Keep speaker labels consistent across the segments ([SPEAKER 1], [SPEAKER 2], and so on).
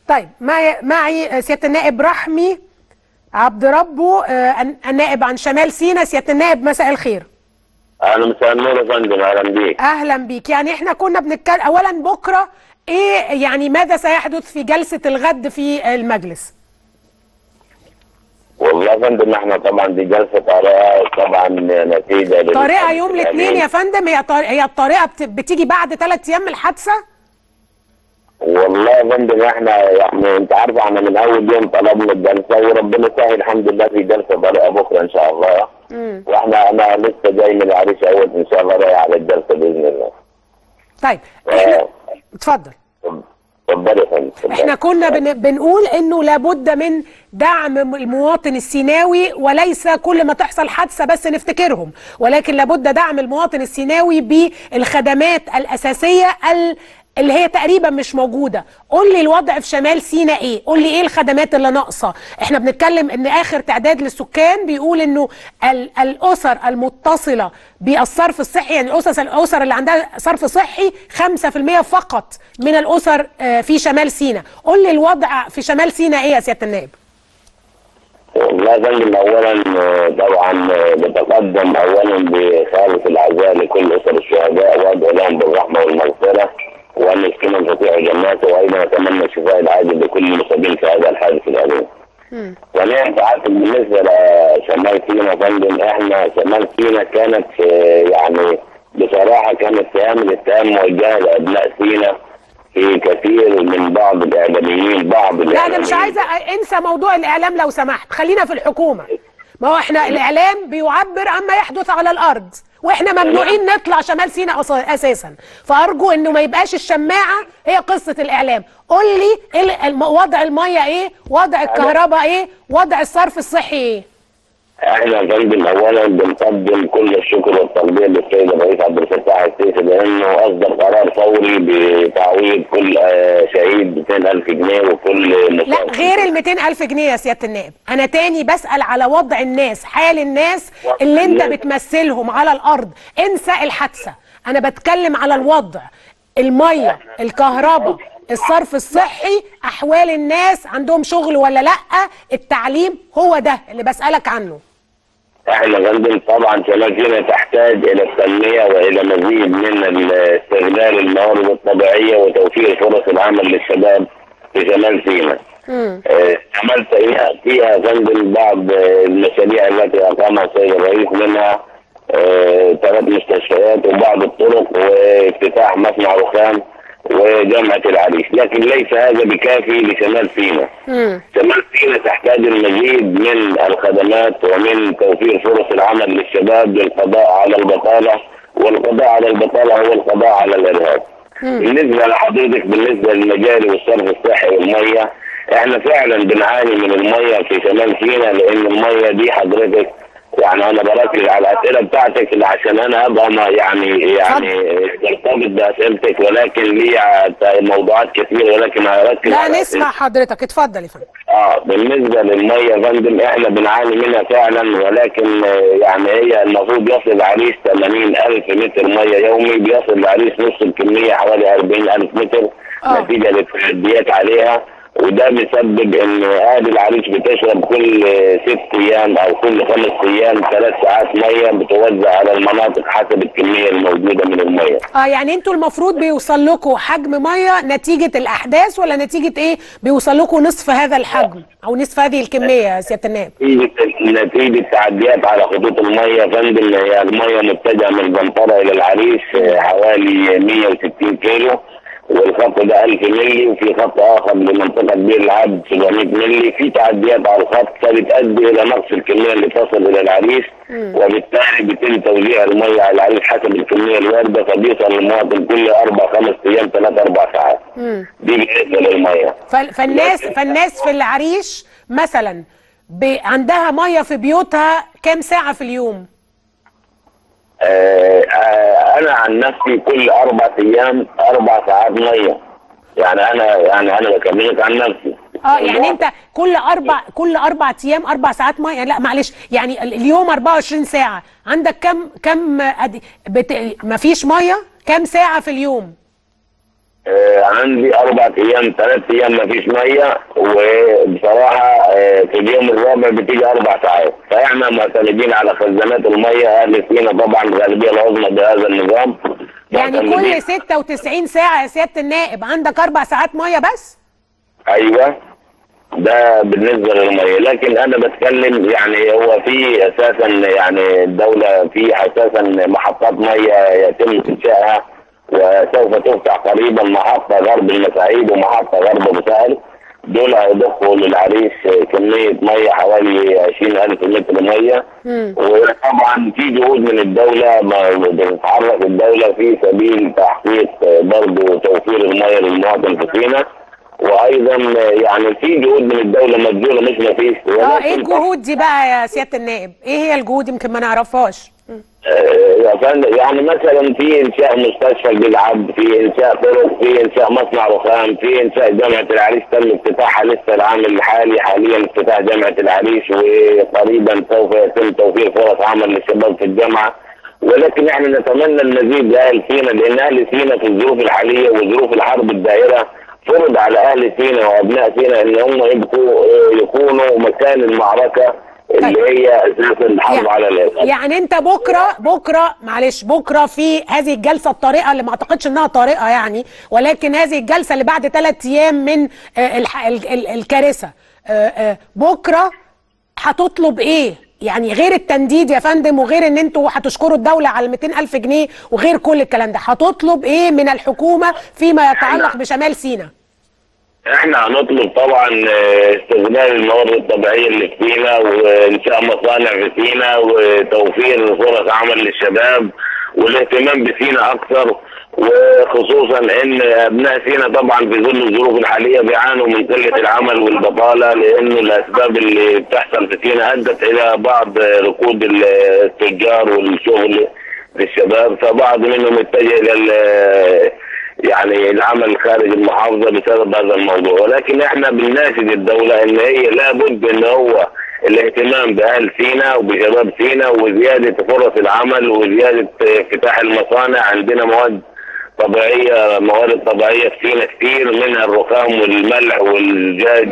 [SPEAKER 1] طيب معي معي سياده النائب رحمي عبد ربه آه، النائب عن شمال سيناء سياده النائب مساء الخير
[SPEAKER 2] اهلا مساء النور يا فندم اهلا بيك
[SPEAKER 1] اهلا بيك يعني احنا كنا بنتكلم اولا بكره ايه يعني ماذا سيحدث في جلسه الغد في المجلس
[SPEAKER 2] والله يا فندم احنا طبعا دي جلسه طارئه طبعا نتيجه لل-
[SPEAKER 1] طريقه يوم الاثنين يا فندم هي طار... هي الطريقه بت... بتيجي بعد ثلاث ايام من الحادثه
[SPEAKER 2] والله يا فندم احنا يعني انت عارف احنا من اول يوم طلبنا الجلسه وربنا سهل الحمد لله في جلسه طارئه بكره ان شاء الله
[SPEAKER 1] مم.
[SPEAKER 2] واحنا انا لسه جاي من العريش اول ان شاء الله رايح على الجلسه باذن الله
[SPEAKER 1] طيب احنا
[SPEAKER 2] آه،
[SPEAKER 1] اتفضل
[SPEAKER 2] اتفضل يا فندم اتفضل.
[SPEAKER 1] احنا كنا بن... بنقول انه لابد من دعم المواطن السيناوي وليس كل ما تحصل حادثه بس نفتكرهم ولكن لابد دعم المواطن السيناوي بالخدمات الاساسيه ال... اللي هي تقريبا مش موجوده قول لي الوضع في شمال سيناء ايه قول لي ايه الخدمات اللي ناقصه احنا بنتكلم ان اخر تعداد للسكان بيقول انه ال... الاسر المتصله بالصرف الصحي يعني الاسس الاسر اللي عندها صرف صحي 5% فقط من الاسر آه، في شمال سيناء قول لي الوضع في شمال سيناء ايه يا سياده النائب
[SPEAKER 2] والله يا فندم اولا آه، طبعا آه، بتقدم اولا بخالص العزاء لكل اسر الشهداء وادعو لهم بالرحمه والمغفره وان يسكنهم فسيح جناته وايضا اتمنى الشفاء العاجل لكل المصابين في هذا الحادث الاليم. ثانيا انت عارف بالنسبه لشمال سيناء يا فندم احنا شمال سيناء كانت آه، يعني بصراحه كانت اتهام الاتهام موجهه لابناء سيناء في كثير من بعض الاعلاميين بعض
[SPEAKER 1] لا
[SPEAKER 2] الاعلاميين
[SPEAKER 1] انا مش عايزه انسى موضوع الاعلام لو سمحت خلينا في الحكومه ما هو احنا الاعلام بيعبر عما يحدث على الارض واحنا ممنوعين نطلع شمال سيناء أص- اساسا فارجو انه ما يبقاش الشماعه هي قصه الاعلام قول لي إيه ال- الم- وضع الميه ايه وضع الكهرباء ايه وضع الصرف الصحي ايه
[SPEAKER 2] احنا يا فندم اولا بنقدم كل الشكر والتقدير للسيد الرئيس عبد الفتاح السيسي لانه اصدر قرار فوري بتعويض كل آه، شهيد 200000 جنيه وكل
[SPEAKER 1] لا
[SPEAKER 2] مصاب
[SPEAKER 1] غير ال 200 ألف جنيه يا سيادة النائب أنا تاني بسأل على وضع الناس حال الناس اللي أنت بتمثلهم على الأرض انسى الحادثة أنا بتكلم على الوضع المية الكهرباء الصرف الصحي أحوال الناس عندهم شغل ولا لأ التعليم هو ده اللي بسألك عنه
[SPEAKER 2] احنا يا فندم طبعا شمالنا تحتاج الى التنميه والى مزيد من ال- استغلال الموارد الطبيعيه وتوفير فرص العمل للشباب في شمال سيناء. آه، شمال سيناء فيها يا فندم بعض آه، المشاريع التي اقامها السيد الرئيس منها آه، ثلاث مستشفيات وبعض الطرق وافتتاح مصنع رخام وجامعه العريش، لكن ليس هذا بكافي لشمال سيناء. شمال سيناء تحتاج المزيد من الخدمات ومن توفير فرص العمل للشباب للقضاء على البطالة والقضاء على البطالة هو القضاء على الإرهاب بالنسبة لحضرتك بالنسبة للمجاري والصرف الصحي والمية احنا فعلا بنعاني من المية في شمال سيناء لأن المية دي حضرتك يعني انا بركز على الاسئله بتاعتك عشان انا ابقى ما يعني يعني ارتبط باسئلتك ولكن لي موضوعات كثيره ولكن هركز
[SPEAKER 1] لا
[SPEAKER 2] على
[SPEAKER 1] نسمع حضرتك اتفضل يا فندم
[SPEAKER 2] اه بالنسبه للميه يا فندم احنا بنعاني منها فعلا ولكن آه، يعني هي المفروض يصل العريس 80 الف متر ميه يومي بيصل العريس نص الكميه حوالي 40 الف متر
[SPEAKER 1] آه.
[SPEAKER 2] نتيجه للتحديات عليها وده بيسبب ان اهل العريس بتشرب كل آه، ست ايام او كل خمس ايام ثلاث ساعات ميه بتوزع على المناطق حسب الكميه الموجوده من الميه
[SPEAKER 1] اه يعني انتوا المفروض بيوصل لكم حجم ميه نتيجه الاحداث ولا نتيجه ايه بيوصل لكم نصف هذا الحجم او نصف هذه الكميه يا سياده النائب
[SPEAKER 2] نتيجة نتيجة تعديات على خطوط المية يا فندم هي المية متجهة من البنطرة إلى العريش آه، حوالي 160 كيلو والخط ده 1000 مللي وفي خط آخر لمنطقة بير العبد 700 مللي في تعديات على الخط فبتؤدي إلى نقص الكمية اللي تصل إلى العريش وبالتالي بيتم توزيع المية على العريش حسب الكمية الواردة فبيوصل للمواطن كل أربع خمس أيام ثلاث أربع ساعات دي بالنسبة للمية
[SPEAKER 1] فال- فالناس فالناس في العريش مثلا ب- عندها ميه في بيوتها كام ساعه في اليوم
[SPEAKER 2] آه، آه، انا عن نفسي كل اربع ايام اربع ساعات ميه يعني انا يعني انا بكلمك عن نفسي
[SPEAKER 1] اه يعني انت كل اربع كل اربع ايام اربع ساعات ميه لا معلش يعني ال- اليوم 24 ساعه عندك كم كم أدي بت... مفيش ميه كم ساعه في اليوم
[SPEAKER 2] آه، عندي اربع ايام ثلاث ايام ما فيش ميه وبصراحه آه، في اليوم الرابع بتيجي اربع ساعات فاحنا معتمدين على خزانات الميه اهل سينا طبعا الغالبيه العظمى بهذا النظام
[SPEAKER 1] يعني
[SPEAKER 2] معتمدين-
[SPEAKER 1] كل 96 ساعه يا سياده النائب عندك اربع ساعات ميه بس
[SPEAKER 2] ايوه ده بالنسبه للميه لكن انا بتكلم يعني هو في اساسا يعني الدوله في اساسا محطات ميه يتم انشائها وسوف تفتح قريبا محطه غرب المساعيد ومحطه غرب ابو سهل دول هيضخوا للعريش كميه ميه حوالي 20000 متر ميه
[SPEAKER 1] مم.
[SPEAKER 2] وطبعا في جهود من الدوله ما بتتحرك الدوله في سبيل تحقيق برضه توفير الميه للمواطن في سينا وايضا يعني في جهود من الدوله مبذوله مش ما فيش
[SPEAKER 1] اه ايه الجهود دي بقى يا سياده النائب ايه هي الجهود يمكن ما نعرفهاش
[SPEAKER 2] يا فندم يعني مثلا في انشاء مستشفى للعبد في انشاء طرق في انشاء مصنع رخام في انشاء جامعه العريش تم افتتاحها لسه العام الحالي حاليا افتتاح جامعه العريش وقريبا سوف يتم توفير فرص عمل للشباب في الجامعه ولكن احنا نتمنى المزيد لاهل سينا لان اهل سينا في الظروف الحاليه وظروف الحرب الدائره فرض على اهل سينا وابناء سينا ان هم يبقوا يكونوا مكان المعركه اللي هي اساس الحرب على الارهاب
[SPEAKER 1] يعني انت بكره بكره معلش بكره في هذه الجلسه الطارئه اللي ما اعتقدش انها طارئه يعني ولكن هذه الجلسه اللي بعد ثلاث ايام من آه، الح- ال- ال- الكارثه آه، آه، بكره هتطلب ايه؟ يعني غير التنديد يا فندم وغير ان انتوا هتشكروا الدوله على 200 الف جنيه وغير كل الكلام ده هتطلب ايه من الحكومه فيما يتعلق بشمال سيناء؟
[SPEAKER 2] احنا هنطلب طبعا اه، استغلال الموارد الطبيعيه اللي في سينا وانشاء مصانع في سينا وتوفير فرص عمل للشباب والاهتمام بسينا اكثر وخصوصا ان ابناء سينا طبعا في ظل الظروف الحاليه بيعانوا من قله العمل والبطاله لان الاسباب اللي بتحصل في سينا ادت الى بعض ركود التجار والشغل للشباب فبعض منهم اتجه الى ال- يعني العمل خارج المحافظه بسبب هذا الموضوع ولكن احنا بنناشد الدوله ان هي لابد ان هو الاهتمام باهل سينا وبشباب سينا وزياده فرص العمل وزياده افتتاح المصانع عندنا مواد طبيعيه موارد طبيعيه في سينا كتير منها الرخام والملح والزاج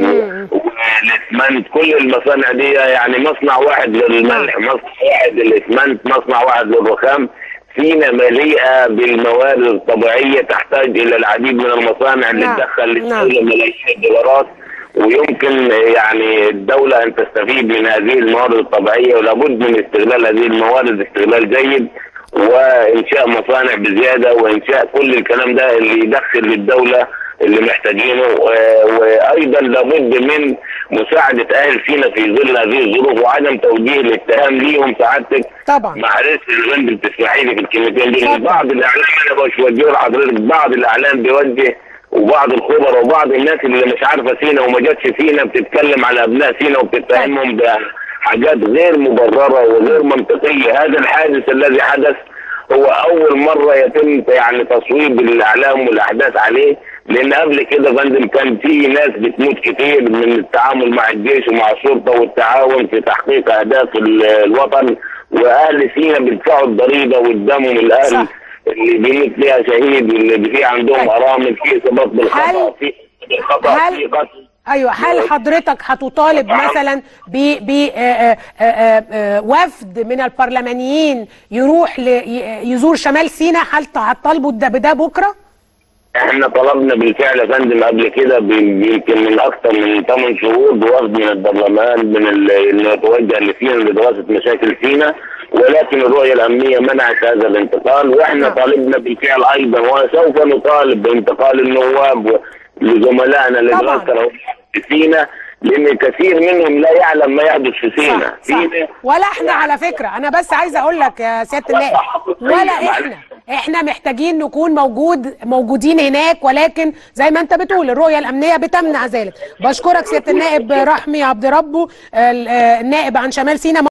[SPEAKER 2] والاسمنت كل المصانع دي يعني مصنع واحد للملح مصنع واحد للاسمنت مصنع واحد للرخام سينا مليئه بالموارد الطبيعيه تحتاج الى العديد من المصانع اللي
[SPEAKER 1] نعم،
[SPEAKER 2] تدخل
[SPEAKER 1] نعم.
[SPEAKER 2] للدوله ملايين الدولارات ويمكن يعني الدولة أن تستفيد من هذه الموارد الطبيعية ولابد من استغلال هذه الموارد استغلال جيد وإنشاء مصانع بزيادة وإنشاء كل الكلام ده اللي يدخل للدولة اللي محتاجينه و- وأيضا لابد من مساعدة أهل سينا في ظل هذه الظروف وعدم توجيه الاتهام ليهم سعادتك
[SPEAKER 1] طبعا
[SPEAKER 2] معلش الغند بتسمحي لي في الكلمتين دول
[SPEAKER 1] اتفضل.
[SPEAKER 2] بعض الاعلام انا مش بوجهه لحضرتك بعض الاعلام بيوجه وبعض الخبراء وبعض الناس اللي مش عارفه سينا وما جاتش سينا بتتكلم على ابناء سينا وبتتهمهم بحاجات غير مبرره وغير منطقيه هذا الحادث الذي حدث هو اول مره يتم يعني تصويب الاعلام والاحداث عليه لان قبل كده يا فندم كان في ناس بتموت كتير من التعامل مع الجيش ومع الشرطه والتعاون في تحقيق اهداف ال- الوطن واهل سينا بيدفعوا الضريبه والدم من الاهل
[SPEAKER 1] صح.
[SPEAKER 2] اللي بيموت فيها شهيد واللي في عندهم
[SPEAKER 1] طيب.
[SPEAKER 2] ارامل في اصابات بالخطا
[SPEAKER 1] هل-
[SPEAKER 2] في بالخطا
[SPEAKER 1] هل-
[SPEAKER 2] في قتل
[SPEAKER 1] ايوه هل حضرتك هتطالب
[SPEAKER 2] طبعاً.
[SPEAKER 1] مثلا بوفد من البرلمانيين يروح ل- ي- يزور شمال سيناء هل هتطالبوا ده- بده بكره؟
[SPEAKER 2] احنا طلبنا بالفعل يا فندم قبل كده ب- يمكن من اكثر من 8 شهور بوفد من البرلمان من ال- انه يتوجه لسينا لدراسه مشاكل سينا ولكن الرؤيه الامنيه منعت هذا الانتقال واحنا
[SPEAKER 1] نعم.
[SPEAKER 2] طالبنا بالفعل ايضا وسوف نطالب بانتقال النواب لزملائنا لدراسه
[SPEAKER 1] طبعاً.
[SPEAKER 2] الأوضاع في سينا لان كثير منهم لا يعلم ما يحدث في سينا
[SPEAKER 1] صح, صح.
[SPEAKER 2] سينا
[SPEAKER 1] ولا احنا على فكره انا بس عايزه اقول لك يا سياده النائب ولا احنا احنا محتاجين نكون موجود موجودين هناك ولكن زي ما انت بتقول الرؤيه الامنيه بتمنع ذلك بشكرك سياده النائب رحمي عبد ربه ال- النائب عن شمال سيناء